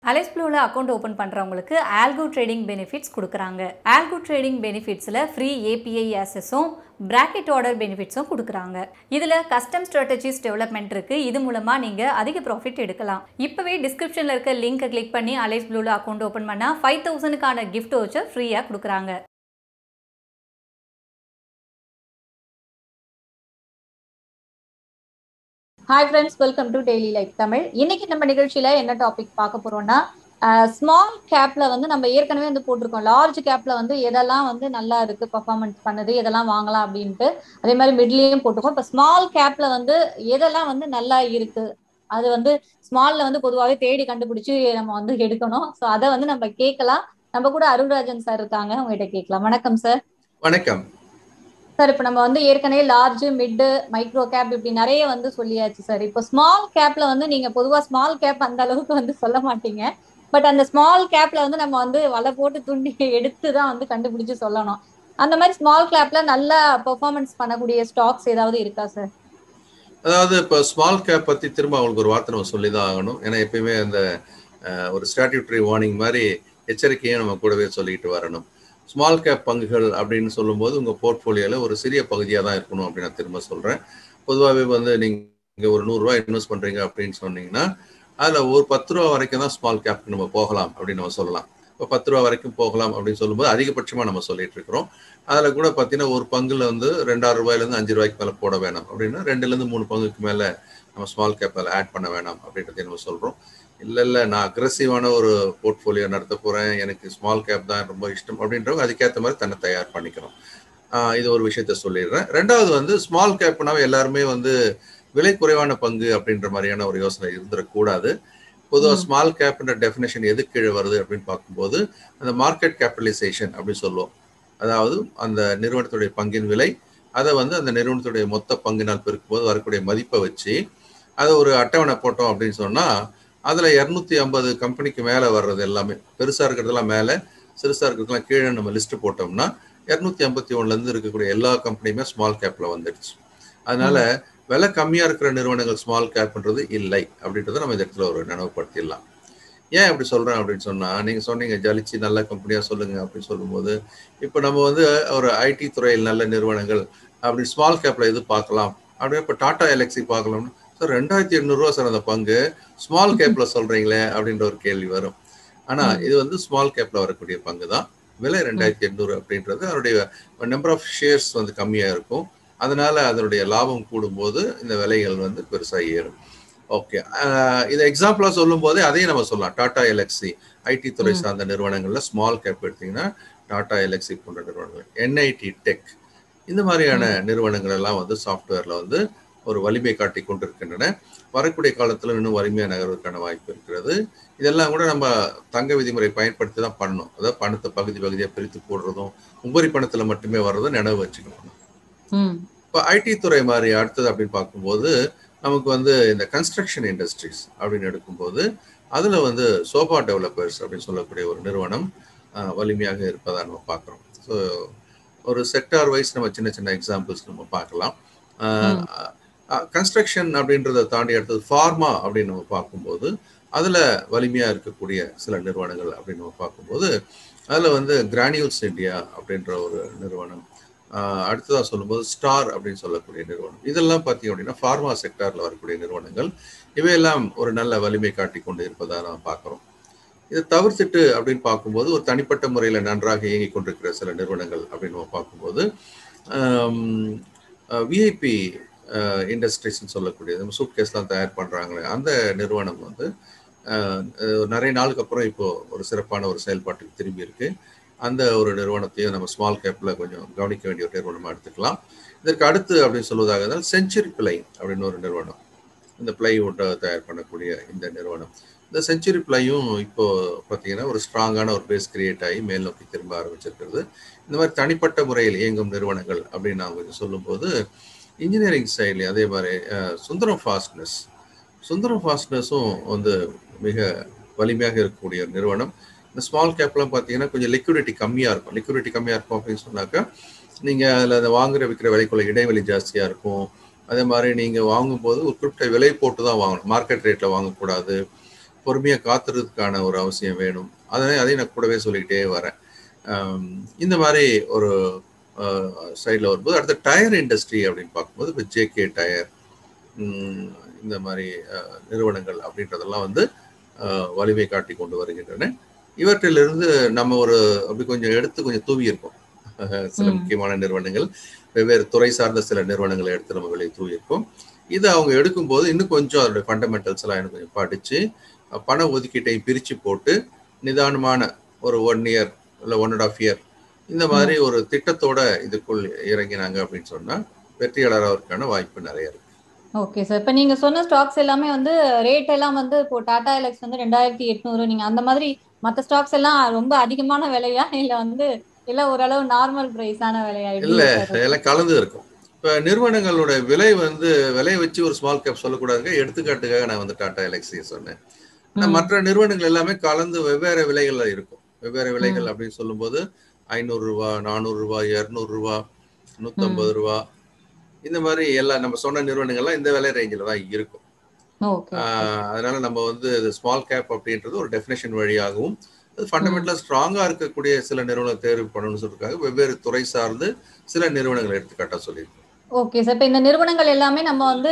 Alice ப்ளூவில் account open பண்ணுறவங்களுக்கு algo trading benefits கொடுக்குறாங்க ஆல்கோ ட்ரேடிங் பெனிஃபிட்ஸில் ஃப்ரீ ஏபிஐ ஆக்சஸும் பிராக்கெட் ஆர்டர் பெனிஃபிட்ஸும் கொடுக்குறாங்க இதில் கஸ்டம் ஸ்ட்ராட்டஜிஸ் டெவலப்மெண்ட் இருக்குது இது மூலமாக நீங்கள் அதிக ப்ராஃபிட் எடுக்கலாம் இப்போவே டிஸ்கிரிப்ஷனில் இருக்க லிங்கை கிளிக் பண்ணி அலைஸ் ப்ளூவில் அக்கௌண்ட் ஓப்பன் பண்ணால் ஃபைவ் தௌசண்ட்க்கான கிஃப்ட் வச்சர் ஃப்ரீயாக கொடுக்குறாங்க hi friends welcome to daily life Tamil இன்னைக்கு நம்ம நிகழ்ச்சியில என்ன டாபிக் பார்க்க போறோம்னா ஸ்மால் கேப்ல வந்து நம்ம ஏற்கனவே வந்து போட்டிருக்கோம் லார்ஜ் கேப்ல வந்து எதெல்லாம் வந்து நல்லா இருக்கு பர்ஃபார்மன்ஸ் பண்ணுது எதெல்லாம் வாங்கலாம் அப்படின்ட்டு அதே மாதிரி மிட்லயும் போட்டிருக்கோம் இப்போ ஸ்மால் கேப்ல வந்து எதெல்லாம் வந்து நல்லா இருக்கு அது வந்து ஸ்மால்ல வந்து பொதுவாகவே தேடி கண்டுபிடிச்சு நம்ம வந்து எடுக்கணும் ஸோ அதை வந்து நம்ம கேட்கலாம் நம்ம கூட அருள்ராஜன் சார் இருக்காங்க உங்ககிட்ட கேட்கலாம் வணக்கம் சார் வணக்கம் சார் இப்போ நம்ம வந்து ஏற்கனவே லார்ஜ் மிட்டு மைக்ரோ கேப் இப்படி நிறைய வந்து சொல்லியாச்சு சார் இப்போ ஸ்மால் கேப்ல வந்து நீங்க பொதுவா ஸ்மால் கேப் அந்த அளவுக்கு வந்து சொல்ல மாட்டீங்க பட் அந்த ஸ்மால் கேப்ல வந்து நம்ம வந்து வலை போட்டு துண்டி எடுத்து தான் வந்து கண்டுபிடிச்சு சொல்லணும் அந்த மாதிரி ஸ்மால் கேப்ல நல்லா பெர்ஃபார்மன்ஸ் பண்ணக்கூடிய ஸ்டாக்ஸ் ஏதாவது இருக்கா சார் அதாவது இப்போ ஸ்மால் கேப் பத்தி திரும்ப அவங்களுக்கு ஒரு வார்த்தை நம்ம சொல்லி தான் ஆகணும் ஏன்னா எப்பயுமே அந்த ஒரு ஸ்டாட்யூட்டரி வார்னிங் மாதிரி எச்சரிக்கையும் நம்ம கூடவே சொல்லிட்டு வரணும் ஸ்மால் கேப் பங்குகள் அப்படின்னு சொல்லும்போது உங்கள் போர்ட்ஃபோலியோவில் ஒரு சிறிய பகுதியாக தான் இருக்கணும் அப்படின்னு நான் திரும்ப சொல்கிறேன் பொதுவாகவே வந்து நீங்கள் ஒரு நூறுரூவா இன்வெஸ்ட் பண்ணுறீங்க அப்படின்னு சொன்னீங்கன்னா அதில் ஒரு பத்து ரூபா வரைக்கும் தான் ஸ்மால் கேப்க்கு நம்ம போகலாம் அப்படின்னு நம்ம சொல்லலாம் இப்போ பத்து ரூபா வரைக்கும் போகலாம் அப்படின்னு சொல்லும்போது அதிகபட்சமாக நம்ம சொல்லிட்டு இருக்கிறோம் அதில் கூட பார்த்தீங்கன்னா ஒரு பங்குல வந்து ரெண்டாயிரம் ரூபாயிலேருந்து அஞ்சு ரூபாய்க்கு மேலே போட வேணாம் அப்படின்னா ரெண்டுலேருந்து மூணு பங்குக்கு மேலே நம்ம ஸ்மால் கேப் அதில் ஆட் பண்ண வேணாம் அப்படின்றத நம்ம சொல்கிறோம் இல்லை இல்லை நான் அக்ரெசிவான ஒரு போர்ட்ஃபோலியோ நடத்த போகிறேன் எனக்கு ஸ்மால் கேப் தான் ரொம்ப இஷ்டம் அப்படின்றவங்க அதுக்கேற்ற மாதிரி தன்னை தயார் பண்ணிக்கிறோம் இது ஒரு விஷயத்த சொல்லிடுறேன் ரெண்டாவது வந்து ஸ்மால் கேப்னாவே எல்லாருமே வந்து விலை குறைவான பங்கு அப்படின்ற மாதிரியான ஒரு யோசனை இருந்துடக்கூடாது பொதுவாக ஸ்மால் கேப்ன்ற டெஃபினேஷன் எது கீழே வருது அப்படின்னு பார்க்கும்போது அந்த மார்க்கெட் கேபிட்டலைசேஷன் அப்படின்னு சொல்லுவோம் அதாவது அந்த நிறுவனத்துடைய பங்கின் விலை அதை வந்து அந்த நிறுவனத்துடைய மொத்த பங்கினால் பெருக்கும்போது வரக்கூடிய மதிப்பை வச்சு அதை ஒரு அட்டவணை போட்டோம் அப்படின்னு சொன்னால் அதில் இரநூத்தி ஐம்பது கம்பெனிக்கு மேலே வர்றது எல்லாமே பெருசாக இருக்கிறதெல்லாம் மேலே சிறுசாக இருக்கிறதுலாம் கீழே நம்ம லிஸ்ட்டு போட்டோம்னா இரநூத்தி ஐம்பத்தி ஒன்றுலேருந்து இருக்கக்கூடிய எல்லா கம்பெனியுமே ஸ்மால் கேப்பில் வந்துடுச்சு அதனால விலை கம்மியாக இருக்கிற நிறுவனங்கள் ஸ்மால் கேப்ன்றது இல்லை அப்படின்றத நம்ம இந்த இடத்துல ஒரு நினைவுபடுத்திடலாம் ஏன் அப்படி சொல்கிறேன் அப்படின்னு சொன்னால் நீங்கள் சொன்னீங்க ஜலிச்சு நல்ல கம்பெனியாக சொல்லுங்கள் அப்படின்னு சொல்லும்போது இப்போ நம்ம வந்து ஒரு ஐடி துறையில் நல்ல நிறுவனங்கள் அப்படி ஸ்மால் கேப்பில் எது பார்க்கலாம் அப்படியே இப்போ டாடா எலக்ஸி பார்க்கலாம்னு சார் ரெண்டாயிரத்தி எண்ணூறுரூவா சார் அந்த பங்கு ஸ்மால் கேப்பில் சொல்கிறீங்களே அப்படின்ற ஒரு கேள்வி வரும் ஆனால் இது வந்து ஸ்மால் கேப்பில் வரக்கூடிய பங்கு தான் விலை ரெண்டாயிரத்தி எண்ணூறு அப்படின்றது அதனுடைய நம்பர் ஆஃப் ஷேர்ஸ் வந்து கம்மியாக இருக்கும் அதனால அதனுடைய லாபம் கூடும்போது இந்த விலைகள் வந்து பெருசாக ஏறும் ஓகே இதை எக்ஸாம்பிளாக சொல்லும் போதே அதையும் நம்ம சொல்லலாம் டாடா எலக்ஸி ஐடி துறை சார்ந்த நிறுவனங்கள்ல ஸ்மால் கேப் எடுத்தீங்கன்னா டாடா எலக்ஸி போன்ற நிறுவனங்கள் என்ஐடி டெக் இந்த மாதிரியான நிறுவனங்கள் எல்லாம் வந்து சாஃப்ட்வேர்ல வந்து ஒரு வலிமை காட்டி கொண்டிருக்கின்றன வரக்கூடிய காலத்தில் இன்னும் வலிமையாக நகர்வதற்கான வாய்ப்பு இருக்கிறது இதெல்லாம் கூட நம்ம தங்க விதிமுறை பயன்படுத்தி தான் பண்ணணும் அதாவது பணத்தை பகுதி பகுதியாக பிரித்து போடுறதும் உபரி பணத்தில் மட்டுமே வர்றதும் நினைவு வச்சுக்கணும் இப்போ ஐடி துறை மாதிரி அடுத்தது அப்படின்னு பார்க்கும்போது நமக்கு வந்து இந்த கன்ஸ்ட்ரக்ஷன் இண்டஸ்ட்ரீஸ் அப்படின்னு எடுக்கும்போது அதில் வந்து சோபா டெவலப்பர்ஸ் அப்படின்னு சொல்லக்கூடிய ஒரு நிறுவனம் வலிமையாக இருப்பதாக நம்ம பார்க்குறோம் ஸோ ஒரு செக்டார் வைஸ் நம்ம சின்ன சின்ன எக்ஸாம்பிள்ஸ் நம்ம பார்க்கலாம் கன்ஸ்ட்ரக்ஷன் அப்படின்றத தாண்டி அடுத்தது ஃபார்மா அப்படின்னு நம்ம பார்க்கும்போது அதில் வலிமையாக இருக்கக்கூடிய சில நிறுவனங்கள் அப்படின்னு நம்ம பார்க்கும்போது அதில் வந்து கிரானியூல்ஸ் இந்தியா அப்படின்ற ஒரு நிறுவனம் அடுத்ததாக சொல்லும்போது ஸ்டார் அப்படின்னு சொல்லக்கூடிய நிறுவனம் இதெல்லாம் பார்த்தீங்க அப்படின்னா ஃபார்மா செக்டாரில் வரக்கூடிய நிறுவனங்கள் இவையெல்லாம் ஒரு நல்ல வலிமை காட்டி கொண்டு இருப்பதாக நாம் பார்க்குறோம் இதை தவிர்த்துட்டு அப்படின்னு பார்க்கும்போது ஒரு தனிப்பட்ட முறையில் நன்றாக இயங்கி கொண்டிருக்கிற சில நிறுவனங்கள் அப்படின்னு நம்ம பார்க்கும்போது விஐபி இண்டஸ்ட்ரீஸ்ன்னு சொல்லக்கூடியது நம்ம சூட் கேஸ்லாம் தயார் பண்ணுறாங்களே அந்த நிறுவனம் வந்து நிறைய நாளுக்கு அப்புறம் இப்போ ஒரு சிறப்பான ஒரு செயல்பாட்டுக்கு திரும்பி இருக்கு அந்த ஒரு நிறுவனத்தையும் நம்ம ஸ்மால் கேப்பில் கொஞ்சம் கவனிக்க வேண்டிய ஒரு நிறுவனமாக எடுத்துக்கலாம் இதற்கு அடுத்து அப்படின்னு சொல்வதாக இருந்தால் செஞ்சுரி பிளை அப்படின்னு ஒரு நிறுவனம் இந்த பிளைவுட்டை தயார் பண்ணக்கூடிய இந்த நிறுவனம் இந்த செஞ்சுரி பிளையும் இப்போ பார்த்தீங்கன்னா ஒரு ஸ்ட்ராங்கான ஒரு பேஸ் கிரியேட் ஆகி மேல் நோக்கி திரும்ப ஆரம்பிச்சிருக்கிறது இந்த மாதிரி தனிப்பட்ட முறையில் இயங்கும் நிறுவனங்கள் அப்படின்னு நான் கொஞ்சம் சொல்லும்போது இன்ஜினியரிங் சைட்லேயும் அதே மாதிரி சுந்தரம் ஃபாஸ்ட்னஸ் சுந்தரம் ஃபாஸ்ட்னஸும் வந்து மிக வலிமையாக இருக்கக்கூடிய ஒரு நிறுவனம் இந்த ஸ்மால் கேப்லாம் பார்த்தீங்கன்னா கொஞ்சம் லிக்விடிட்டி கம்மியாக இருக்கும் லிக்விடிட்டி கம்மியாக இருக்கும் அப்படின்னு சொன்னாக்கா நீங்கள் அதில் அந்த வாங்குற விற்கிற விலைக்குள்ள இடைவெளி ஜாஸ்தியாக இருக்கும் அதே மாதிரி நீங்கள் வாங்கும்போது ஒரு குறிப்பிட்ட விலை போட்டு தான் வாங்கணும் மார்க்கெட் ரேட்டில் வாங்கக்கூடாது பொறுமையாக காத்துறதுக்கான ஒரு அவசியம் வேணும் அதனை அதையும் நான் கூடவே சொல்லிக்கிட்டே வரேன் ஆம், இந்த மாதிரி ஒரு சைடில் வரும்போது அடுத்த டயர் இண்டஸ்ட்ரி அப்படின்னு பார்க்கும்போது இப்போ ஜேகே டயர் இந்த மாதிரி அஹ், நிறுவனங்கள் அப்படின்றதெல்லாம் வந்து அஹ், வலிமை காட்டி கொண்டு வருகின்றன இவற்றிலிருந்து நம்ம ஒரு அப்படி கொஞ்சம் எடுத்து கொஞ்சம் தூவி இருக்கோம் அஹ், சில ம். முக்கியமான நிறுவனங்கள் வெவ்வேறு துறை சார்ந்த சில நிறுவனங்களை எடுத்து நம்ம வெளியே தூவி இருக்கோம் இது அவங்க எடுக்கும்போது இன்னும் கொஞ்சம் அதோட ஃபண்டமெண்டல்ஸ் எல்லாம் எனக்கு கொஞ்சம் படிச்சு அஹ், பண ஒதுக்கீட்டை பிரிச்சு போட்டு நிதானமான ஒரு ஒன் இயர் இல்லை ஒன் அண்ட் ஆஃப் இயர் இந்த மாதிரி ஒரு திட்டத்தோட இதுக்குள் இறங்கினாங்க அப்படின்னு சொன்னா வெற்றியாளராவதற்கான வாய்ப்பு நிறைய இருக்கு ஓகே சார் இப்போ நீங்க சொன்ன ஸ்டாக்ஸ் எல்லாமே வந்து ரேட் எல்லாம் வந்து இப்போ டாடா எலக்ஸ் வந்து ரெண்டாயிரத்தி எட்நூறு நீங்க அந்த மாதிரி மற்ற ஸ்டாக்ஸ் எல்லாம் ரொம்ப அதிகமான விலையா இல்ல வந்து இல்ல ஓரளவு நார்மல் பிரைஸான விலையா எப்படி இல்ல sir? எல்லாம் கலந்து இருக்கும் இப்ப நிறுவனங்களோட விலை வந்து விலையை வச்சு ஒரு ஸ்மால் கேப் சொல்லக்கூடாதுங்க எடுத்துக்காட்டுக்காக நான் வந்து டாடா எலக்ஸி சொன்னேன் ஆனா ம். மற்ற நிறுவனங்கள் எல்லாமே கலந்து வெவ்வேறு விலைகள்ல இருக்கும் வெவ்வேறு விலைகள் அப்படின்னு சொல்லும்போது ஐநூறு ரூபா நானூறு ரூபா இருநூறு ரூபா நூத்தம்பது ரூபா இந்த மாதிரி எல்லாம் நம்ம சொன்ன நிறுவனங்கள்லாம் இந்த விலை ரேஞ்சில் தான் இருக்கும் ஓகே ஆஹ் அதனால நம்ம வந்து ஸ்மால் கேப் அப்படின்றது ஒரு டெஃபினேஷன் வழியாகவும் அது ஃபண்டமெண்டலாக ஸ்ட்ராங்காக இருக்கக்கூடிய சில நிறுவனம் தேர்வு பண்ணணும்னு சொல்லிருக்காங்க வெவ்வேறு துறை சார்ந்து சில நிறுவனங்களை எடுத்துக்காட்டா சொல்லியிருக்கோம் ஓகே சார் இப்போ இந்த நிறுவனங்கள் எல்லாமே நம்ம வந்து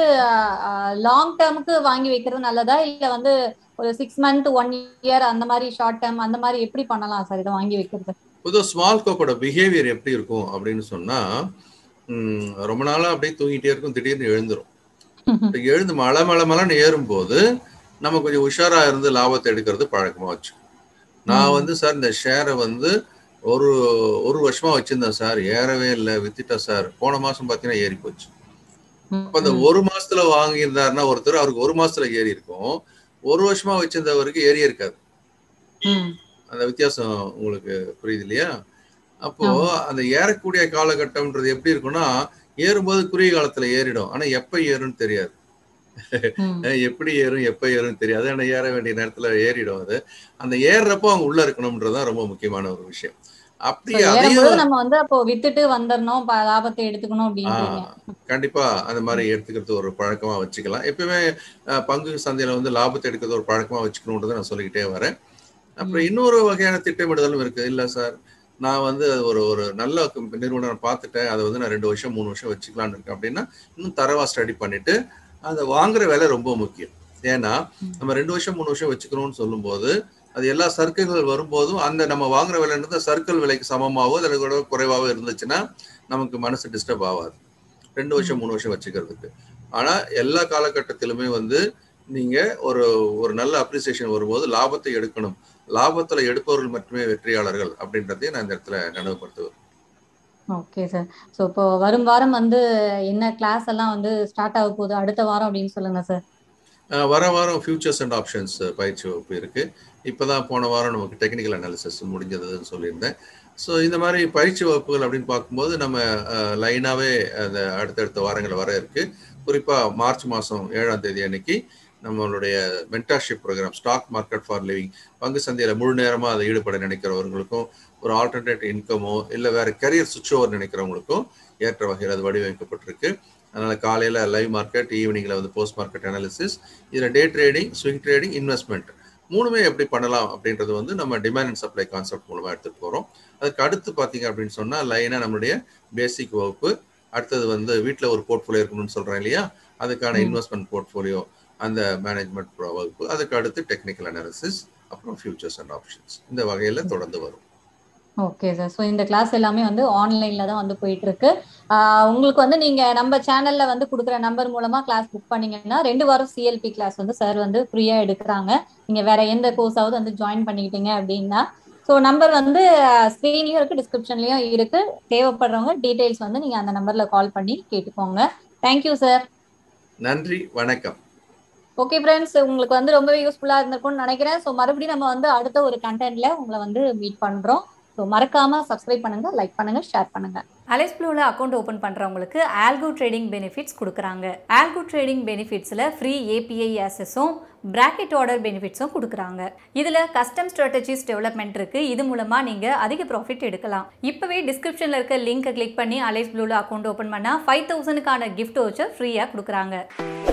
லாங் டேர்முக்கு வாங்கி வைக்கிறது நல்லதா இல்ல வந்து ஒரு சிக்ஸ் மந்த் ஒன் இயர் அந்த மாதிரி ஷார்ட் டேர்ம் அந்த மாதிரி எப்படி பண்ணலாம் சார் இதை வாங்கி வைக்கிறது பொதுவாக ஸ்மால் கோப்போட பிஹேவியர் எப்படி இருக்கும் அப்படின்னு சொன்னா ம், ரொம்ப நாளா அப்படியே தூங்கிட்டே இருக்கும் திடீர்னு எழுந்துரும் இப்ப எழுந்து மலை மலை மலைன்னு ஏறும்போது நம்ம கொஞ்சம் உஷாரா இருந்து லாபத்தை எடுக்கிறது பழக்கமா வச்சு நான் ம். வந்து சார் இந்த ஷேரை வந்து ஒரு ஒரு வருஷமா வச்சிருந்தேன் சார் ஏறவே இல்லை வித்துட்டேன் சார் போன மாசம் பார்த்தீங்கன்னா ஏறி போச்சு அப்ப அந்த ஒரு மாசத்துல வாங்கியிருந்தாருன்னா ஒருத்தர் அவருக்கு ஒரு மாசத்துல ஏறி இருக்கும் ஒரு வருஷமா வச்சிருந்தவருக்கு ஏறி இருக்காது ம். அந்த வித்தியாசம் உங்களுக்கு புரியுது இல்லையா அப்போ ஆமா. அந்த ஏறக்கூடிய காலகட்டம்ன்றது எப்படி இருக்கும்னா ஏறும்போது குறுகிய காலத்துல ஏறிடும் ஆனா எப்ப ஏறும்னு தெரியாது ம். அஹ் எப்படி ஏறும் எப்ப ஏறும் தெரியாது ஆனா ஏற வேண்டிய நேரத்துல ஏறிடும் அது அந்த ஏறுறப்போ அவங்க உள்ள இருக்கணும்ன்றதுதான் ரொம்ப முக்கியமான ஒரு விஷயம் அப்படி So, அதையும் ஏறும்போது நம்ம வந்து அப்போ வித்துட்டு வந்துடணும் ப- லாபத்தை எடுத்துக்கணும் அப்படின்றீங்க ஆஹ் கண்டிப்பா அந்த மாதிரி எடுத்துக்கிறது ஒரு பழக்கமா வச்சுக்கலாம் எப்பயுமே அஹ், பங்கு சந்தையில வந்து லாபத்தை எடுக்கிறது ஒரு பழக்கமா வச்சுக்கணுன்றதை நான் சொல்லிக்கிட்டே வரேன் அப்புறம் இன்னொரு வகையான திட்டமிடுதலும் இருக்கு இல்ல சார் நான் வந்து ஒரு ஒரு நல்ல கம்- நிறுவனம் பார்த்துட்டேன் அதை வந்து நான் ரெண்டு வருஷம் மூணு வருஷம் வச்சுக்கலாம்னு இருக்கேன் அப்படின்னா இன்னும் தரவா ஸ்டடி பண்ணிட்டு அதை வாங்குற விலை ரொம்ப முக்கியம் ஏன்னா ம். நம்ம ரெண்டு வருஷம் மூணு வருஷம் வச்சுக்கணும்னு சொல்லும்போது அது எல்லா சர்க்கிள்கள் வரும்போதும் அந்த நம்ம வாங்குற விலைன்றது சர்க்கிள் விலைக்கு சமமாகவோ அதை விட குறைவாகவோ இருந்துச்சுன்னா நமக்கு மனசு டிஸ்டர்ப் ஆகாது ரெண்டு வருஷம் மூணு வருஷம் வச்சுக்கிறதுக்கு ஆனா எல்லா காலகட்டத்திலுமே வந்து நீங்க ஒரு ஒரு நல்ல அப்ரிசியேஷன் வரும்போது லாபத்தை எடுக்கணும் லாபத்துல எடுப்பவர்கள் மட்டுமே வெற்றியாளர்கள் அப்படின்றதையும் நான் இந்த இடத்துல நினைவுபடுத்துவேன் ஓகே சார் ஸோ இப்போ வரும் வாரம் வந்து என்ன கிளாஸ் எல்லாம் வந்து ஸ்டார்ட் ஆக போகுது அடுத்த வாரம் அப்படின்னு சொல்லுங்க சார் அஹ் வர வாரம் ஃபியூச்சர்ஸ் அண்ட் ஆப்ஷன்ஸ் பயிற்சி வகுப்பு இருக்கு இப்போதான் போன வாரம் நமக்கு டெக்னிக்கல் அனாலிசிஸ் முடிஞ்சதுன்னு சொல்லியிருந்தேன் ஸோ இந்த மாதிரி பயிற்சி வகுப்புகள் அப்படின்னு பார்க்கும்போது நம்ம லைனாகவே அந்த அடுத்தடுத்த வாரங்கள் வர இருக்கு குறிப்பாக மார்ச் மாதம் ஏழாம் தேதி அன்னைக்கு நம்மளுடைய mentorship program stock market for living பங்கு சந்தையில் முழு நேரமாக அதை ஈடுபட நினைக்கிறவர்களுக்கும் ஒரு ஆல்டர்னேட் இன்கமோ இல்லை வேற கரியர் சுவிட்ச் ஓவர் நினைக்கிறவங்களுக்கும் ஏற்ற வகையில் அது வடிவமைக்கப்பட்டிருக்கு அதனால காலையில் லைவ் மார்க்கெட் ஈவினிங்கில் வந்து போஸ்ட் மார்க்கெட் அனாலிசிஸ் இதில் day trading swing trading investment மூணுமே எப்படி பண்ணலாம் அப்படின்றது வந்து நம்ம டிமாண்ட் அண்ட் சப்ளை கான்செப்ட் மூலமாக எடுத்துகிட்டு போகிறோம் அதுக்கு அடுத்து பார்த்தீங்க அப்படின்னு சொன்னால் லைனாக நம்மளுடைய பேசிக் வகுப்பு அடுத்தது வந்து வீட்டில் ஒரு போர்ட்ஃபோலியோ இருக்கணும்னு சொல்கிறேன் இல்லையா அதுக்கான ம். இன்வெஸ்ட்மெண்ட் போர்ட்ஃபோலியோ அந்த மேனேஜ்மெண்ட் வகுப்பு அதுக்கு அடுத்து டெக்னிக்கல் அனாலிசிஸ் அப்புறம் ஃபியூச்சர்ஸ் அண்ட் ஆப்ஷன்ஸ் இந்த வகையில் தொடர்ந்து வரும் ஓகே சார் ஸோ இந்த கிளாஸ் எல்லாமே வந்து ஆன்லைன்ல தான் வந்து போயிட்டு இருக்கு ஆஹ் உங்களுக்கு வந்து நீங்க நம்ம சேனல்ல வந்து கொடுக்குற நம்பர் மூலமா கிளாஸ் புக் பண்ணீங்கன்னா ரெண்டு வாரம் சிஎல்பி கிளாஸ் வந்து சார் வந்து ஃப்ரீயா எடுக்கிறாங்க நீங்க வேற எந்த கோர்ஸாவது வந்து ஜாயின் பண்ணிக்கிட்டீங்க அப்படின்னா ஸோ நம்பர் வந்து ஸ்க்ரீன்லயும் இருக்கு டிஸ்கிரிப்ஷன்லயும் இருக்கு தேவைப்படுறவங்க டீடைல்ஸ் வந்து நீங்க அந்த நம்பர்ல கால் பண்ணி கேட்டுக்கோங்க தேங்க்யூ சார் நன்றி வணக்கம் ஓகே ஃப்ரெண்ட்ஸ் உங்களுக்கு வந்து ரொம்பவே யூஸ்ஃபுல்லா இருந்திருக்கும்னு நினைக்கிறேன் ஸோ மறுபடியும் நம்ம வந்து அடுத்த ஒரு கண்டென்ட்ல உங்களை வந்து மீட் பண்றோம் ஸோ மறக்காம சப்ஸ்கிரைப் பண்ணுங்க லைக் பண்ணுங்க ஷேர் பண்ணுங்க அலைஸ் ப்ளூவில் அக்கௌண்ட் ஓப்பன் பண்ணுறவங்களுக்கு ஆல்கோ ட்ரேடிங் பெனிஃபிட்ஸ் கொடுக்குறாங்க ஆல்கோ ட்ரேடிங் பெனிஃபிட்ஸில் ஃப்ரீ ஏபிஐ ஆக்சஸும் பிராக்கெட் ஆர்டர் பெனிஃபிட்ஸும் கொடுக்குறாங்க இதில் கஸ்டம் ஸ்ட்ராட்டஜிஸ் டெவலப்மெண்ட் இருக்குது இது மூலமாக நீங்கள் அதிக ப்ராஃபிட் எடுக்கலாம் இப்போவே டிஸ்கிரிப்ஷனில் இருக்க லிங்கை கிளிக் பண்ணி அலைஸ் ப்ளூவில் அக்கௌண்ட் ஓப்பன் பண்ணால் ஃபைவ் தௌசண்ட்க்கான கிஃப்ட் வச்சு ஃப்ரீயாக கொடுக்குறாங்க